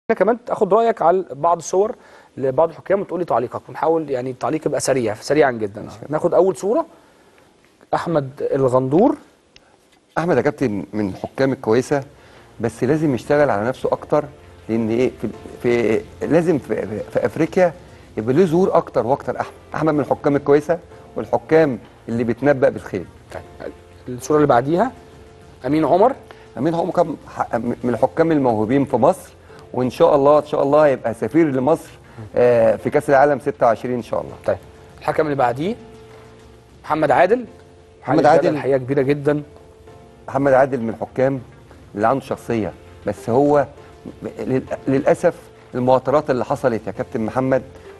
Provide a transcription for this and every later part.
انا كمان اخد رايك على بعض الصور لبعض الحكام وتقول لي تعليقك ونحاول يعني التعليق يبقى سريع سريعا جدا ناخد اول صوره احمد الغندور احمد يا كابتن من الحكام الكويسه بس لازم يشتغل على نفسه اكتر لان ايه في, في لازم في, في, في افريقيا يبقى له ظهور اكتر واكتر احمد احمد من الحكام الكويسه والحكام اللي بيتنبأ بالخير طيب الصوره اللي بعديها امين عمر امين هو كم من الحكام الموهوبين في مصر وان شاء الله ان شاء الله يبقى سفير لمصر آه، في كاس العالم 26 ان شاء الله طيب الحكم اللي بعديه محمد عادل محمد حالة عادل. بدل حقيقه كبيره جدا محمد عادل من الحكام اللي عنده شخصيه بس هو لل- للاسف المواطرات اللي حصلت يا كابتن محمد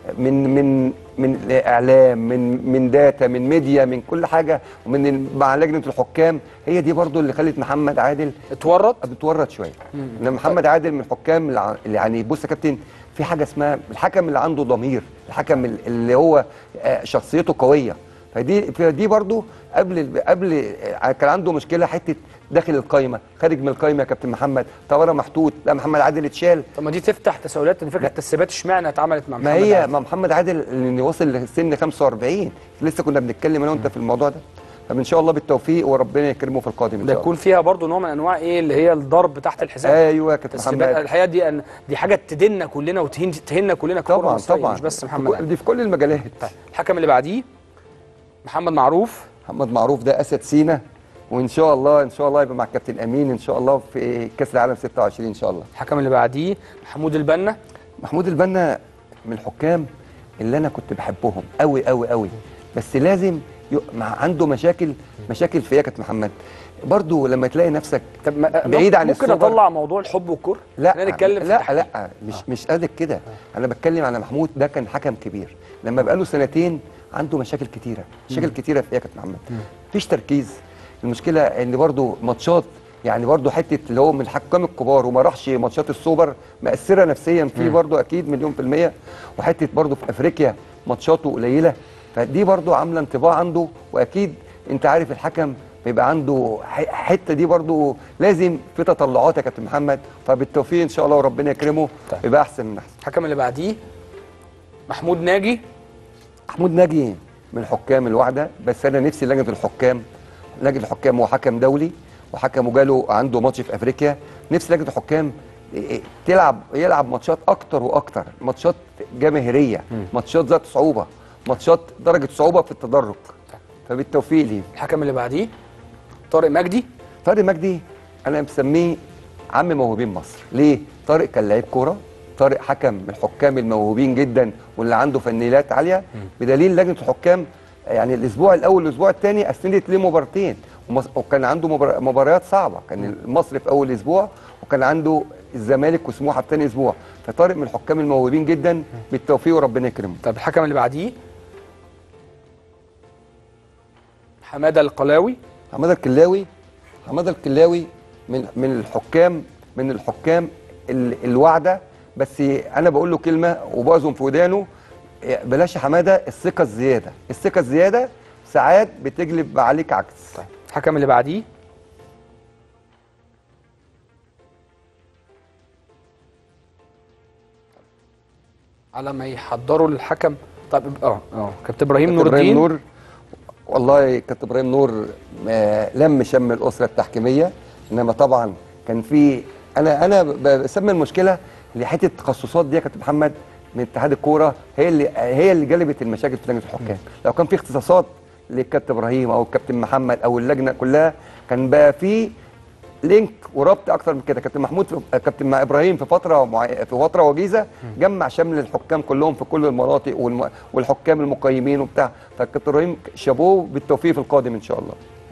من من من اعلام من من داتا من ميديا من كل حاجه ومن ال- مع لجنه الحكام هي دي برضو اللي خلت محمد عادل اتورط بتورط شويه انما محمد عادل من الحكام اللي ع- اللي يعني بص يا كابتن في حاجه اسمها الحكم اللي عنده ضمير الحكم ال- اللي هو آه، شخصيته قويه فدي فدي برضو قبل قبل آه، كان عنده مشكله حته داخل القايمه خارج من القايمه يا كابتن محمد طوارئ محطوط لا محمد عادل اتشال طب ما دي تفتح تساؤلات ان فكره التسريبات اشمعنى اتعملت مع محمد ما هي عادل؟ ما محمد عادل اللي وصل لسن 45 لسه كنا بنتكلم انا وانت في الموضوع ده فان شاء الله بالتوفيق وربنا يكرمه في القادم ان ده شاء الله يكون فيها برضو نوع من انواع ايه اللي هي الضرب تحت الحزام ايوه يا كابتن تسريبات محمد الحقيقه دي أن دي حاجه تديننا كلنا وتهين تهنا كلنا ككره طبعا مصرية، طبعا مش بس في محمد كل- عادل دي في كل المجالات طيب الحكم اللي بعديه محمد معروف محمد معروف ده اسد سينا وان شاء الله ان شاء الله يبقى مع الكابتن امين ان شاء الله في كاس العالم 26 ان شاء الله الحكم اللي بعديه محمود البنا محمود البنا من الحكام اللي انا كنت بحبهم قوي قوي قوي بس لازم ي... مع عنده مشاكل مشاكل في إيه يا كابتن محمد برضو لما تلاقي نفسك طب ما- بعيد عن ممكن السوبر. اطلع موضوع الحب والكره لا خلينا نتكلم في لا التحكيم. لا مش مش قادر كده انا بتكلم على محمود ده كان حكم كبير لما بقاله سنتين عنده مشاكل كتيره مشاكل كتيره في ايه يا كابتن محمد مفيش تركيز المشكله ان برضو ماتشات يعني برضو حته اللي هو من الحكام الكبار وما راحش ماتشات السوبر مأثره نفسيا فيه برضو اكيد مليون في الميه وحته برضو في افريقيا ماتشاته قليله فدي برضو عامله انطباع عنده واكيد انت عارف الحكم بيبقى عنده ح- حته دي برضو لازم في تطلعات يا كابتن محمد فبالتوفيق ان شاء الله وربنا يكرمه طيب. يبقى احسن من احسن الحكم اللي بعديه محمود ناجي محمود ناجي من الحكام الواعده بس انا نفسي لجنه الحكام لجنه الحكام هو حكم دولي وحكم وجاله عنده ماتش في افريقيا نفسي لجنه الحكام إيه إيه تلعب يلعب ماتشات اكتر واكتر ماتشات جماهيريه ماتشات ذات صعوبه ماتشات درجه صعوبه في التدرج فبالتوفيق ليه الحكم اللي بعديه طارق مجدي طارق مجدي انا مسميه عم موهوبين مصر ليه طارق كان لعيب كوره طارق حكم من الحكام الموهوبين جدا واللي عنده فنيات عاليه بدليل لجنه الحكام يعني الاسبوع الاول والاسبوع الثاني اسندت ليه مباراتين ومص- وكان عنده مبار- مباريات صعبه كان المصري في اول اسبوع وكان عنده الزمالك وسموحه في ثاني اسبوع فطارق من الحكام الموهوبين جدا بالتوفيق وربنا يكرمه طب الحكم اللي بعديه حماده القلاوي حماده الكلاوي حماده الكلاوي من من الحكام من الحكام ال- الواعده بس انا بقول له كلمه وبأذن في ودانه إيه، بلاش يا حماده الثقه الزياده الثقه الزياده ساعات بتجلب عليك عكس الحكم اللي بعديه على ما يحضروا الحكم طب اه اه كابتن ابراهيم كابتن نور ابراهيم الدين نور والله كابتن ابراهيم نور آه، لم شم الاسره التحكيميه انما طبعا كان في انا انا ب- بسمي المشكله لحته التخصصات دي يا كابتن محمد من اتحاد الكوره هي اللي هي اللي جلبت المشاكل في لجنه الحكام لو كان في اختصاصات للكابتن ابراهيم او الكابتن محمد او اللجنه كلها كان بقى في لينك وربط اكتر من كده كابتن محمود في كابتن مع ابراهيم في فتره معي... في فتره وجيزه جمع شمل الحكام كلهم في كل المناطق والم... والحكام المقيمين وبتاع فكابتن ابراهيم شابوه بالتوفيق في القادم ان شاء الله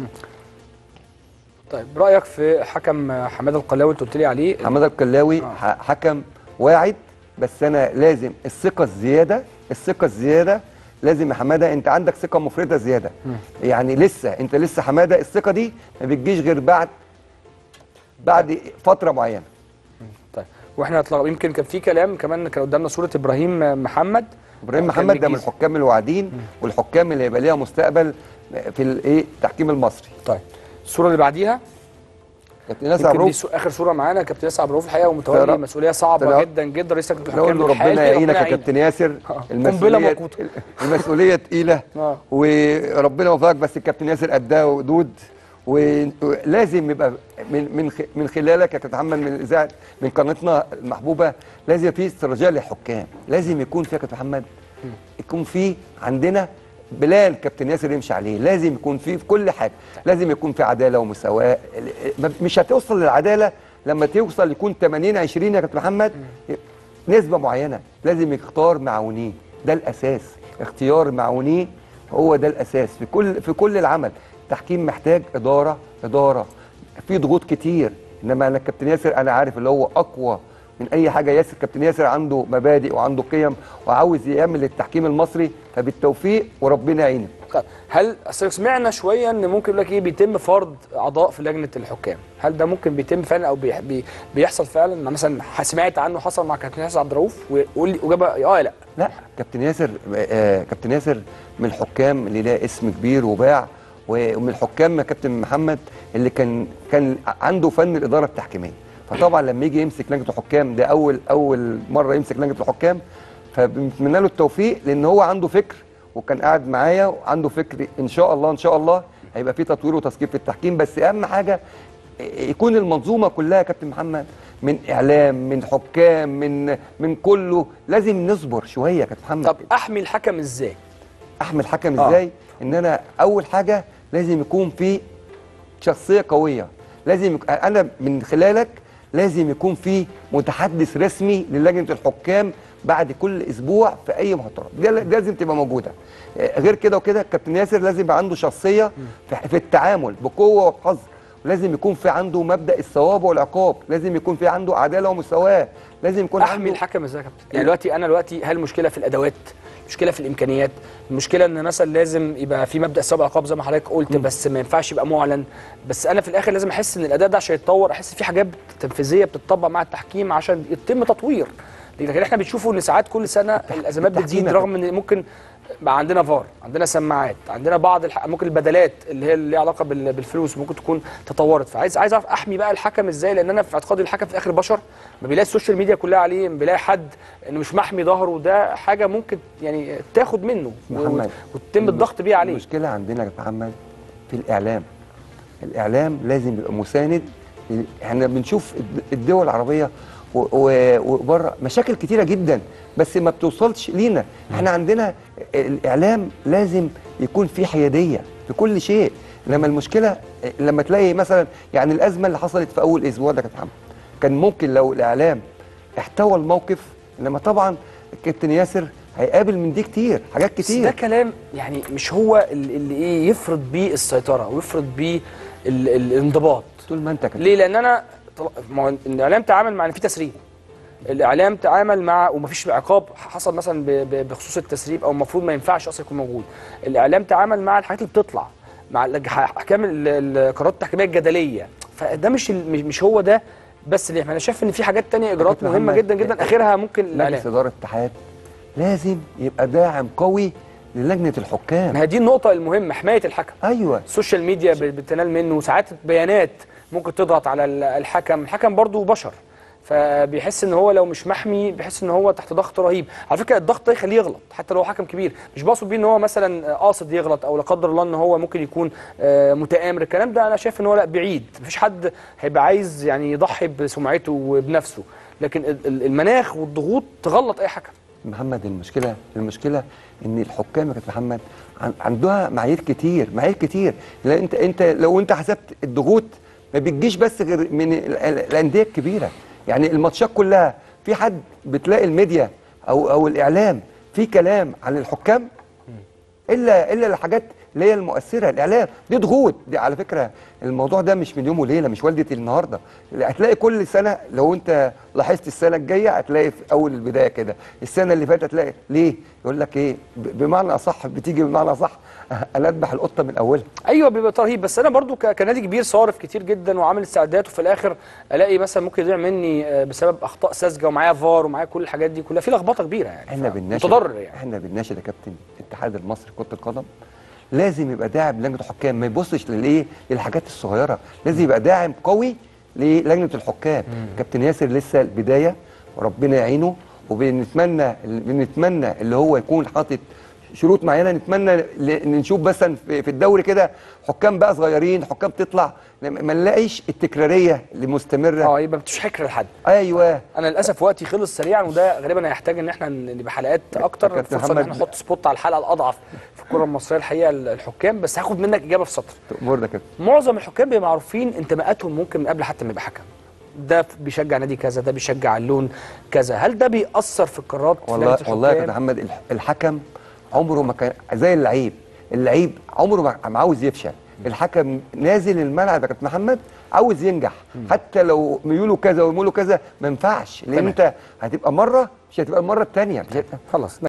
طيب رايك في حكم حماده القلاوي اللي قلت لي عليه حماده الكلاوي آه. ح- حكم واعد بس انا لازم الثقه الزياده الثقه الزياده لازم يا حماده انت عندك ثقه مفرطه زياده يعني لسه انت لسه حماده الثقه دي ما بتجيش غير بعد بعد فتره معينه طيب واحنا اطلق يمكن كان في كلام كمان كان قدامنا صوره ابراهيم محمد ابراهيم كان محمد ده من الجيزة. الحكام الواعدين والحكام اللي هيبقى ليها مستقبل في الايه التحكيم المصري طيب الصوره اللي بعديها كابتن ياسر يمكن عبروف. دي سو- اخر صوره معانا كابتن ياسر عبروف الحقيقه ومتولي ترى- مسؤوليه صعبه ترى- جدا جدا رئيس لجنه نقول الحكام له ربنا الحالي، يعينك يا يعينه. كابتن ياسر آه. قنبله المسؤوليه موقوته المسؤوليه تقيله آه. وربنا يوفقك بس الكابتن ياسر قدها وقدود و- ولازم يبقى من من خ- من خلالك يا كابتن محمد من الاذاعه من قناتنا المحبوبه لازم في استراتيجيه للحكام لازم يكون في يا كابتن محمد يكون في عندنا بلان كابتن ياسر يمشي عليه لازم يكون في في كل حاجه لازم يكون في عداله ومساواه ال- مش هتوصل للعداله لما توصل يكون 80 20 يا كابتن محمد نسبه معينه لازم يختار معاونيه ده الاساس اختيار معاونيه هو ده الاساس في كل في كل العمل التحكيم محتاج اداره اداره في ضغوط كتير انما انا الكابتن ياسر انا عارف اللي هو اقوى من اي حاجه ياسر كابتن ياسر عنده مبادئ وعنده قيم وعاوز يعمل التحكيم المصري فبالتوفيق وربنا يعينه طيب، هل أصل سمعنا شويه ان ممكن يقول لك ايه بيتم فرض اعضاء في لجنه الحكام هل ده ممكن بيتم فعلا او بي بي بيحصل فعلا أنا مثلا سمعت عنه حصل مع كابتن ياسر عبد الرؤوف وقول لي اجابه اه لا لا كابتن ياسر آه كابتن ياسر من الحكام اللي لها اسم كبير وباع ومن الحكام يا كابتن محمد اللي كان كان عنده فن الاداره التحكيميه فطبعا لما يجي يمسك لجنه الحكام ده اول اول مره يمسك لجنه الحكام فبنتمنى له التوفيق لان هو عنده فكر وكان قاعد معايا وعنده فكر ان شاء الله ان شاء الله هيبقى في تطوير وتثقيف في التحكيم بس اهم حاجه يكون المنظومه كلها يا كابتن محمد من اعلام من حكام من من كله لازم نصبر شويه يا كابتن محمد طب احمي الحكم ازاي احمل حكم آه. ازاي ان انا اول حاجه لازم يكون في شخصيه قويه لازم يك... انا من خلالك لازم يكون في متحدث رسمي للجنه الحكام بعد كل اسبوع في اي محاضره دي ل- لازم تبقى موجوده آه، غير كده وكده الكابتن ياسر لازم يبقى عنده شخصيه في, في التعامل بقوه وبحذر لازم يكون في عنده مبدا الثواب والعقاب لازم يكون في عنده عداله ومساواه لازم يكون احمي عنده الحكم ازاي يا كابتن يعني دلوقتي انا دلوقتي هل المشكله في الادوات المشكله في الامكانيات المشكله ان مثلا لازم يبقى في مبدا السبع عقاب زي ما حضرتك قلت بس ما ينفعش يبقى معلن بس انا في الاخر لازم احس ان الاداء ده عشان يتطور احس في حاجات تنفيذيه بتطبق مع التحكيم عشان يتم تطوير لكن احنا بنشوفه ان ساعات كل سنه الازمات التحكيم بتزيد يا رغم ان ممكن بقى عندنا فار عندنا سماعات عندنا بعض الح... ممكن البدلات اللي هي اللي ليها علاقه بال... بالفلوس ممكن تكون تطورت فعايز عايز اعرف احمي بقى الحكم ازاي لان انا في اعتقادي الحكم في الاخر بشر ما بيلاقي السوشيال ميديا كلها عليه ما بيلاقي حد انه مش محمي ظهره ده حاجه ممكن يعني تاخد منه و- محمد، وتتم الضغط بيه عليه المشكله عندنا يا محمد في الاعلام الاعلام لازم يبقى مساند لل- احنا بنشوف الد- الدول العربيه و- و- وبره مشاكل كتيره جدا بس ما بتوصلش لينا احنا عندنا الاعلام لازم يكون فيه حياديه في كل شيء انما المشكله لما تلاقي مثلا يعني الازمه اللي حصلت في اول اسبوع ده كانت محمد كان ممكن لو الاعلام احتوى الموقف انما طبعا الكابتن ياسر هيقابل من دي كتير حاجات بس ده كتير كلام يعني مش هو اللي اللي ايه يفرض بيه السيطره ويفرض بيه ال... ال- الانضباط طول ما انت كابتن ليه؟ لان انا طل- ما هو الاعلام تعامل مع ان في تسريب الاعلام تعامل مع ومفيش عقاب حصل مثلا ب- ب- بخصوص التسريب او المفروض ما ينفعش اصلا يكون موجود الاعلام تعامل مع الحاجات اللي بتطلع مع الج- احكام ال- القرارات التحكيميه الجدليه فده مش ال- مش- مش هو ده بس اللي انا شايف ان في حاجات تانية اجراءات كابتن مهمه محمد، جدا جدا اخرها ممكن مجلس الاعلام اداره الاتحاد لازم يبقى داعم قوي للجنه الحكام ما هي دي النقطه المهمه حمايه الحكم ايوه السوشيال ميديا ب- بتنال منه ساعات بيانات ممكن تضغط على ال- الحكم الحكم برضه بشر فبيحس ان هو لو مش محمي بيحس ان هو تحت ضغط رهيب على فكره الضغط ده يخليه يغلط حتى لو هو حكم كبير مش بقصد بيه ان هو مثلا قاصد يغلط او لا قدر الله ان هو ممكن يكون آه، متآمر الكلام ده انا شايف ان هو لا بعيد مفيش حد هيبقى عايز يعني يضحي بسمعته وبنفسه لكن ال- ال- المناخ والضغوط تغلط اي حكم محمد المشكله المشكله ان الحكام يا كابتن محمد عن- عندها معايير كتير معايير كتير لان انت انت لو انت حسبت الضغوط ما بتجيش بس غير من ال- ال- الانديه الكبيره يعني الماتشات كلها في حد بتلاقي الميديا او او الاعلام في كلام عن الحكام الا الا الحاجات اللي هي المؤثره الاعلام دي ضغوط دي على فكره الموضوع ده مش من يوم وليله مش والدتي النهارده هتلاقي كل سنه لو انت لاحظت السنه الجايه هتلاقي في اول البدايه كده السنه اللي فاتت هتلاقي ليه يقول لك ايه ب- بمعنى اصح بتيجي بمعنى اصح انا اذبح القطه من اولها ايوه بيبقى ترهيب بس انا برضو ك- كنادي كبير صارف كتير جدا وعامل استعدادات وفي الاخر الاقي مثلا ممكن يضيع مني آه، بسبب اخطاء ساذجه ومعايا فار ومعايا كل الحاجات دي كلها في لخبطه كبيره يعني احنا ف- بنناشد متضرر يعني احنا بنناشد يا كابتن الاتحاد المصري لكره القدم لازم يبقى داعم لجنه الحكام ما يبصش للايه للحاجات الصغيره لازم يبقى داعم قوي للجنه الحكام كابتن ياسر لسه البدايه وربنا يعينه وبنتمنى بنتمنى اللي هو يكون حاطط شروط معينه نتمنى ل- ان نشوف مثلا في في الدوري كده حكام بقى صغيرين حكام تطلع ما نلاقيش التكراريه اللي مستمره اه يبقى مفيش حكر لحد ايوه انا للاسف وقتي خلص سريعا وده غالبا هيحتاج ان احنا نبقى حلقات اكتر كابتن فرصه ان احنا محمد. نحط سبوت على الحلقه الاضعف في الكره المصريه الحقيقه الحكام بس هاخد منك اجابه في سطر تأمرنا كده معظم الحكام بيبقوا معروفين انتماءاتهم ممكن من قبل حتى ما يبقى حكم ده بيشجع نادي كذا ده بيشجع اللون كذا هل ده بيأثر في القرارات في والله لجنة والله يا الحكام؟ كابتن محمد الح- الحكم عمره ما كان زي اللعيب اللعيب عمره ما ما عاوز يفشل الحكم نازل الملعب يا كابتن محمد عاوز ينجح حتى لو ميوله كذا وميوله كذا ما ينفعش لان تمام. انت هتبقى مره مش هتبقى المره الثانيه خلاص